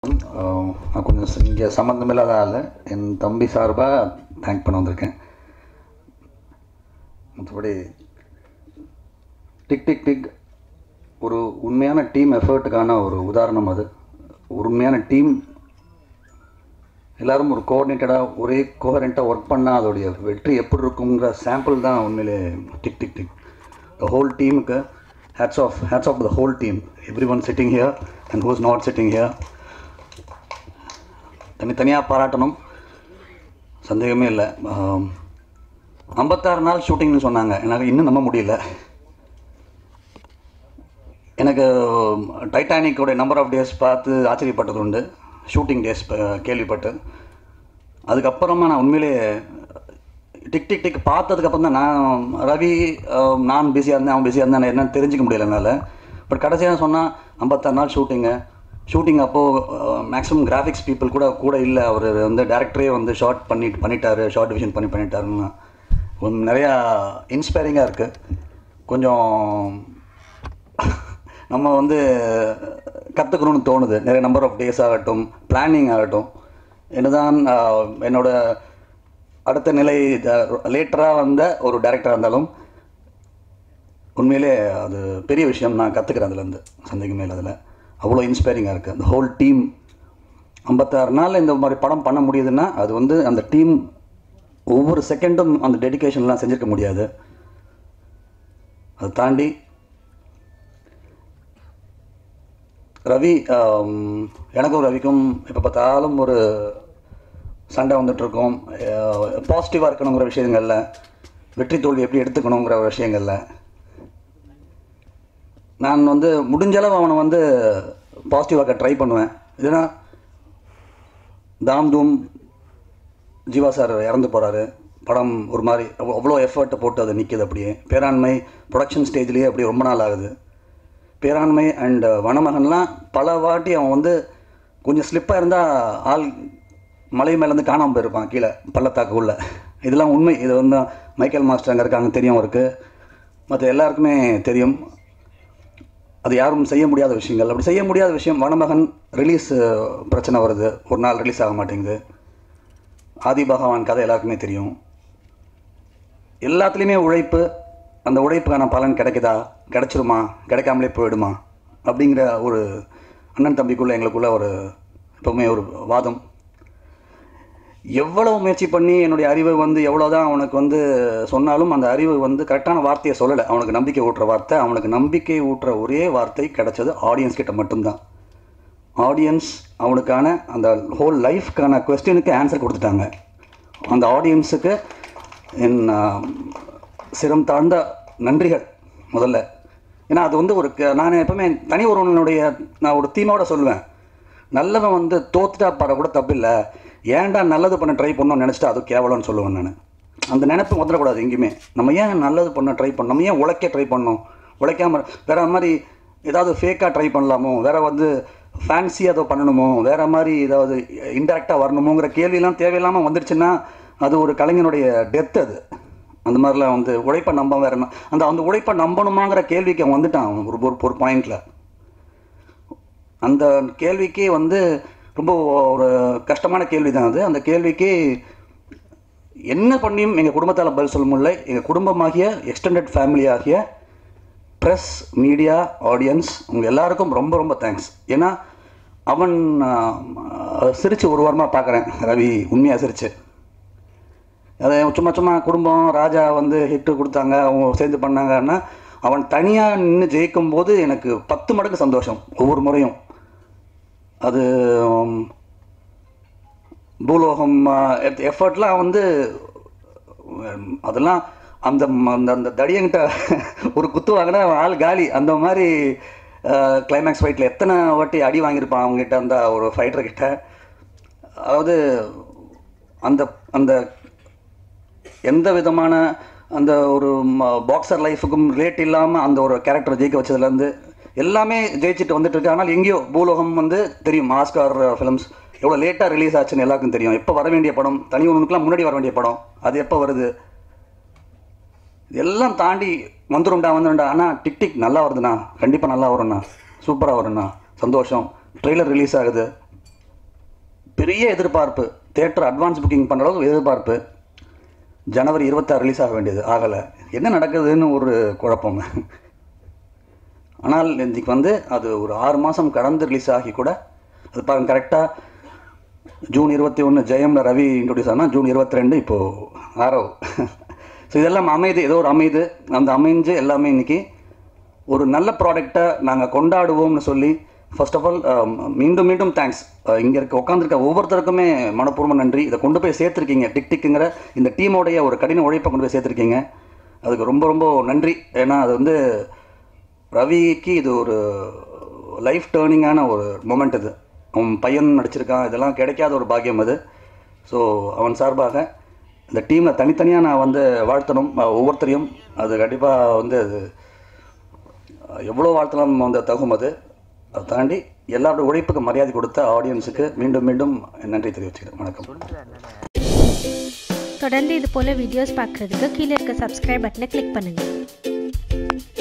ஆஹ் நான் கொஞ்சம் இங்கே சம்மந்தமில்லாத ஆள் என் தம்பி சார்பாக தேங்க் பண்ண வந்திருக்கேன் மற்றபடி டிக் டிக் டிக் ஒரு உண்மையான டீம் எஃபர்ட்டுக்கான ஒரு உதாரணம் அது ஒரு உண்மையான டீம் எல்லாரும் ஒரு கோஆர்டினேட்டடாக ஒரே கோஹரண்ட்டாக ஒர்க் பண்ணால் அதோடைய வெற்றி எப்படி இருக்குங்கிற சாம்பிள் தான் உண்மையிலே tick tick tick the whole டீமுக்கு hats off hats off the whole team every one sitting here and who's not sitting here தனித்தனியாக பாராட்டணும் சந்தேகமே இல்லை ஆம், ஐம்பத்தாறு நாள் ஷூட்டிங்னு சொன்னாங்க எனக்கு இன்னும் நம்ப முடியல எனக்கு டைட்டானிக்கோடைய நம்பர் ஆஃப் டேஸ் பார்த்து ஆச்சரியப்பட்டது உண்டு ஷூட்டிங் டேஸ் கேள்விப்பட்டு அதுக்கப்புறமா நான் உண்மையிலே டிக் டிக் டிக் பார்த்ததுக்கப்புறம் தான் நான் ரவி அஹ், நான் பிஸியாக இருந்தேன் அவன் பிஸியாக இருந்தான் என்னன்னு தெரிஞ்சுக்க முடியல என்னால் பட் கடைசியாக சொன்னால் ஐம்பத்தாறு நாள் ஷூட்டிங்கு ஷூட்டிங் அப்போது மேக்ஸிமம் கிராஃபிக்ஸ் பீப்புள் கூட கூட இல்லை அவர் வந்து டேரக்டரே வந்து ஷார்ட் பண்ணி பண்ணிட்டாரு ஷார்ட் டிவிஷன் பண்ணி பண்ணிட்டாருன்னு கொஞ்சம் நிறையா இன்ஸ்பைரிங்காக இருக்குது கொஞ்சம் நம்ம வந்து கற்றுக்கணும்னு தோணுது நிறைய நம்பர் ஆஃப் டேஸ் ஆகட்டும் பிளானிங் ஆகட்டும் என்னதான் ஆஹ், என்னோட அடுத்த நிலை லேட்டராக வந்த ஒரு டேரக்டராக இருந்தாலும் உண்மையிலே அது பெரிய விஷயம் நான் கற்றுக்கிறேன் அதுலேருந்து சந்தேகமே இல்லை அதில் அவ்வளோ இன்ஸ்பைரிங்காக இருக்குது அந்த ஹோல் டீம் ஐம்பத்தாறு நாளில் இந்த மாதிரி படம் பண்ண முடியுதுன்னா அது வந்து அந்த டீம் ஒவ்வொரு செகண்டும் அந்த டெடிகேஷன்லாம் செஞ்சிருக்க முடியாது அதை தாண்டி ரவி ஆம், எனக்கும் ரவிக்கும் எப்போ பார்த்தாலும் ஒரு சண்டை வந்துட்டுருக்கோம் பாசிட்டிவாக இருக்கணுங்கிற விஷயங்களில் வெற்றி தோல்வி எப்படி எடுத்துக்கணுங்கிற விஷயங்களில் நான் வந்து முடிஞ்ச அளவு அவனை வந்து பாசிட்டிவாக்க ட்ரை பண்ணுவேன் இதுனா தாம் தூம் ஜீவா சார் இறந்து போகிறாரு படம் ஒரு மாதிரி அவ்வ- அவ்வளோ எஃபர்ட்டை போட்டு அது நிற்கிது அப்படியே பேராண்மை ப்ரொடக்ஷன் ஸ்டேஜ்லேயே அப்படியே ரொம்ப நாள் ஆகுது பேராண்மை அண்ட் வனமகன்லாம் பல வாட்டி அவன் வந்து கொஞ்சம் ஸ்லிப்பாக இருந்தால் ஆள் மலை மேலேருந்து காணாமல் போயிருப்பான் கீழே பள்ளத்தாக்கு உள்ள இதெல்லாம் உண்மை இது வந்து மைக்கேல் மாஸ்டர் அங்கே இருக்காங்க தெரியும் அவருக்கு மற்ற எல்லாருக்குமே தெரியும் அது யாரும் செய்ய முடியாத விஷயங்கள் அப்படி செய்ய முடியாத விஷயம் வனமகன் ரிலீஸ் பிரச்சனை வருது ஒரு நாள் ரிலீஸ் ஆக மாட்டேங்குது ஆதி பகவான் கதை எல்லாருக்குமே தெரியும் எல்லாத்துலேயுமே உழைப்பு அந்த உழைப்புக்கான பலன் கிடைக்குதா கிடைச்சிருமா கிடைக்காமலே போயிடுமா அப்படிங்கிற ஒரு அண்ணன் தம்பிக்குள்ளே எங்களுக்குள்ள ஒரு எப்பவுமே ஒரு வாதம் எவ்வளவு முயற்சி பண்ணி என்னுடைய அறிவை வந்து எவ்வளோதான் அவனுக்கு வந்து சொன்னாலும் அந்த அறிவு வந்து கரெக்டான வார்த்தையை சொல்லலை அவனுக்கு நம்பிக்கை ஊட்டுற வார்த்தை அவனுக்கு நம்பிக்கை ஊட்டுற ஒரே வார்த்தை கிடைச்சது ஆடியன்ஸ் கிட்ட மட்டும்தான் ஆடியன்ஸ் அவனுக்கான அந்த ஹோல் லைஃப்க்கான கொஸ்டினுக்கு ஆன்சர் கொடுத்துட்டாங்க அந்த ஆடியன்ஸுக்கு என் ஆஹ், சிரம் தாழ்ந்த நன்றிகள் முதல்ல ஏன்னா அது வந்து ஒரு க- நான் எப்பவுமே தனி ஒருவனுடைய நான் ஒரு தீமோட சொல்லுவேன் நல்லவன் வந்து தோத்துட்டா பாட கூட தப்பில்லை ஏன்டா நல்லது பண்ண ட்ரை பண்ணோம்னு நினச்சிட்டா அது கேவலம்னு சொல்லுவேன் நான் அந்த நினைப்பு வந்துடக்கூடாது எங்கேயுமே நம்ம ஏன் நல்லது பண்ண ட்ரை பண்ணோம் நம்ம ஏன் உழைக்க ட்ரை பண்ணோம் உழைக்காம வேற மாதிரி ஏதாவது ஃபேக்காக ட்ரை பண்ணலாமோ வேற வந்து ஃபேன்சி அதை பண்ணணுமோ வேற மாதிரி ஏதாவது இன்டெரக்டாக வரணுமோங்கிற கேள்வியெல்லாம் தேவையில்லாமல் வந்துடுச்சுன்னா அது ஒரு கலைஞனுடைய டெத் அது அந்த மாதிரிலாம் வந்து உழைப்பை நம்ப வேற என்ன அந்த அந்த உழைப்பை நம்பணுமாங்கிற கேள்விக்கு அவன் வந்துட்டான் அவன் ஒரு ஒரு ஒரு பாயிண்டில் அந்த கேள்விக்கு வந்து ரொம்ப ஒரு கஷ்டமான கேள்வி தான் அது அந்த கேள்விக்கு என்ன பண்ணியும் எங்கள் குடும்பத்தால் பதில் சொல்ல முடியல எங்கள் குடும்பமாகிய எக்ஸ்டெண்டட் ஃபேமிலி ஆகிய ப்ரெஸ் மீடியா ஆடியன்ஸ் உங்கள் எல்லாருக்கும் ரொம்ப ரொம்ப தேங்க்ஸ் ஏன்னா அவன் ஆஹ், சிரிச்சு ஒரு வாரமாக பார்க்குறேன் ரவி உண்மையாக சிரிச்சு அதை சும்மா சும்மா குடும்பம் ராஜா வந்து ஹிட்டு கொடுத்தாங்க அவங்க சேர்ந்து பண்ணாங்கன்னா அவன் தனியாக நின்று ஜெயிக்கும் போது எனக்கு பத்து மடங்கு சந்தோஷம் ஒவ்வொரு முறையும் அது உம், பூலோகம் எஃபர்ட்லாம் வந்து உம், அதெல்லாம் அந்த ம- அந்த அந்த தடியங்கிட்ட ஒரு குத்து வாங்கினா அவன் ஆள் காலி அந்த மாதிரி கிளைமேக்ஸ் ஃபைட்டில் எத்தனை வாட்டி அடி வாங்கியிருப்பான் அவங்ககிட்ட அந்த ஒரு ஃபைட்டர்கிட்ட அதாவது அந்த அந்த எந்த விதமான அந்த ஒரு பாக்ஸர் லைஃபுக்கும் ரிலேட் இல்லாமல் அந்த ஒரு கேரக்டரை ஜெயிக்க வச்சதுலேருந்து எல்லாமே ஜெயிச்சுட்டு வந்துட்டு இருக்கு ஆனால் எங்கேயோ பூலோகம் வந்து தெரியும் ஆஸ்கார் ஃபிலிம்ஸ் எவ்வளோ லேட்டாக ரிலீஸ் ஆச்சுன்னு எல்லாருக்கும் தெரியும் எப்போ வர வேண்டிய படம் தனி ஒன்றுக்கெலாம் முன்னாடி வர வேண்டிய படம் அது எப்போ வருது எல்லாம் தாண்டி வந்துரும்டா வந்துரும்டா ஆனால் டிக் டிக் நல்லா வருதுண்ணா கண்டிப்பாக நல்லா வரும்ண்ணா சூப்பராக வரும்ண்ணா சந்தோஷம் ட்ரெய்லர் ரிலீஸ் ஆகுது பெரிய எதிர்பார்ப்பு தேட்டர் அட்வான்ஸ் புக்கிங் பண்ணுற அளவுக்கு எதிர்பார்ப்பு ஜனவரி இருபத்தாறு ரிலீஸ் ஆக வேண்டியது ஆகலை என்ன நடக்குதுன்னு ஒரு குழப்பம் ஆனால் இன்றைக்கு வந்து அது ஒரு ஆறு மாதம் கடந்து ரிலீஸ் ஆகி கூட அது பாருங்க கரெக்டாக ஜூன் இருபத்தி ஒன்று ஜெயம்ல ரவி இன்ட்ரடியூஸ் ஆனால் ஜூன் இருபத்தி ரெண்டு இப்போது ஆரோ ஸோ இதெல்லாம் அமைது ஏதோ ஒரு அமைது அந்த அமைஞ்சு எல்லாமே இன்றைக்கி ஒரு நல்ல ப்ராடக்டை நாங்கள் கொண்டாடுவோம்னு சொல்லி ஃபர்ஸ்ட் ஆஃப் ஆல் மீண்டும் மீண்டும் தேங்க்ஸ் இங்கே இருக்க உட்காந்துருக்க ஒவ்வொருத்தருக்குமே மனப்பூர்வ நன்றி இதை கொண்டு போய் சேர்த்துருக்கீங்க டிக் டிக்குங்கிற இந்த டீமோடைய ஒரு கடின உழைப்பை கொண்டு போய் சேர்த்துருக்கீங்க அதுக்கு ரொம்ப ரொம்ப நன்றி ஏன்னா அது வந்து ரவிக்கு இது ஒரு லைஃப் டேர்னிங்கான ஒரு மொமெண்ட் இது அவன் பையன் நடிச்சிருக்கான் இதெல்லாம் கிடைக்காத ஒரு பாக்கியம் அது ஸோ அவன் சார்பாக இந்த டீமை தனித்தனியாக நான் வந்து வாழ்த்தணும் அஹ் ஒவ்வொருத்தரையும் அது கண்டிப்பாக வந்து அது எவ்வளோ வாழ்த்தலாம் வந்து தகும் அது அதை தாண்டி எல்லாரோட உழைப்புக்கு மரியாதை கொடுத்த ஆடியன்ஸுக்கு மீண்டும் மீண்டும் நன்றி தெரிவிச்சுக்கிறேன் வணக்கம் தொடர்ந்து இது போல் வீடியோஸ் பார்க்குறதுக்கு கீழே இருக்க சப்ஸ்கிரைப் பட்டனை கிளிக் பண்ணுங்கள்